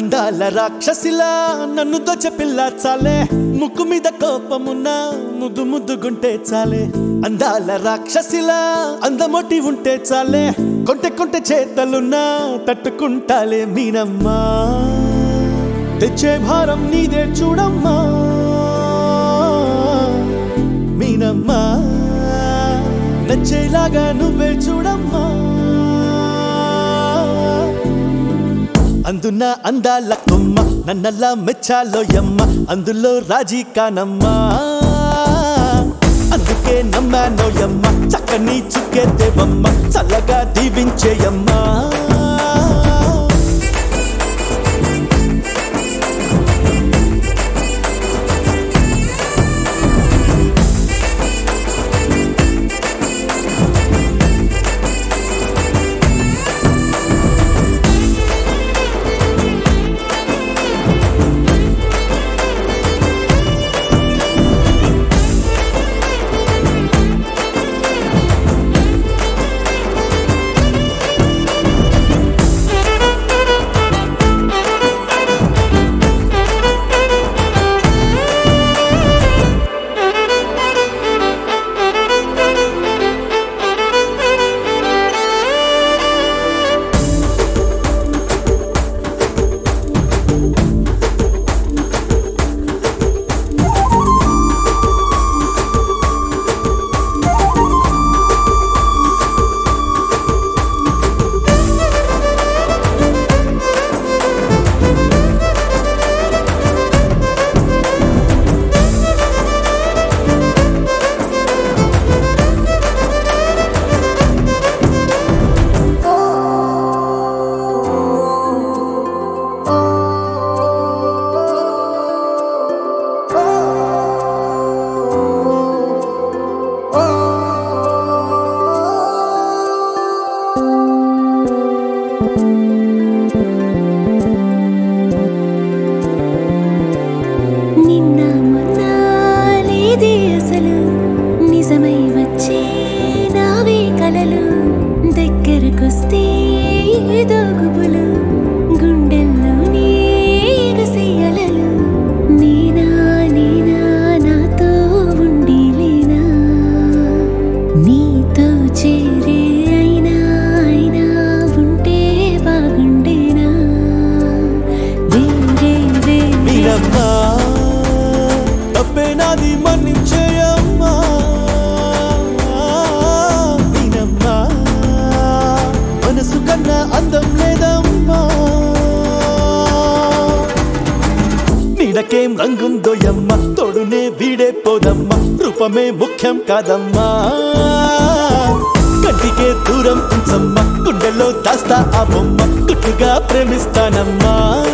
అందాల రాక్షసిలా నన్ను దోచ పిల్ల చాలే ముక్కు మీద కోపమున్న ముద్దు ముద్దుగుంటే చాలే అందాల రాక్షసిలా అందమొట్టి ఉంటే చాలే కొంటె కొంటె చేతలున్నా తట్టుకుంటాలే మీనమ్మా తెచ్చే భారం నీదే చూడమ్మా మీనమ్మా నచ్చేలాగా నువ్వే చూడమ్మా అందున అందాల కొమ్మ నన్నల్లా మెచ్చాలో యమ్మ అందులో రాజీ కానమ్మా అందుకే నమ్మానో యమ్మ చక్కని చుక్కేదేవమ్మ చల్లగా దీవించేయమ్మా నిన్న మొన్న లేదే అసలు నిజమై వచ్చే నావే కలలు దగ్గరకొస్తే ఏదో గుబులు గుండెల్లోనే ఎగసెయ్యలలు నేనా నేనా నాతో ఉండి లేనా నీతో చేరే అయినా అయినా ఉంటే బాగుండేనా వేరే వేరే మీరమ్మా తప్పే నాది మన్నించేయమ్మా మీనమ్మా మనసు కన్నా అందం లేదమ్మా నీడకేం రంగుందో యమ్మ తోడునే వీడే పోదమ్మా రూపమే ముఖ్యం కాదమ్మా కంటికే దూరం ఉంచమ్మా గుండెల్లో దాస్తా ఆ బొమ్మ గుట్టుగా ప్రేమిస్తానమ్మా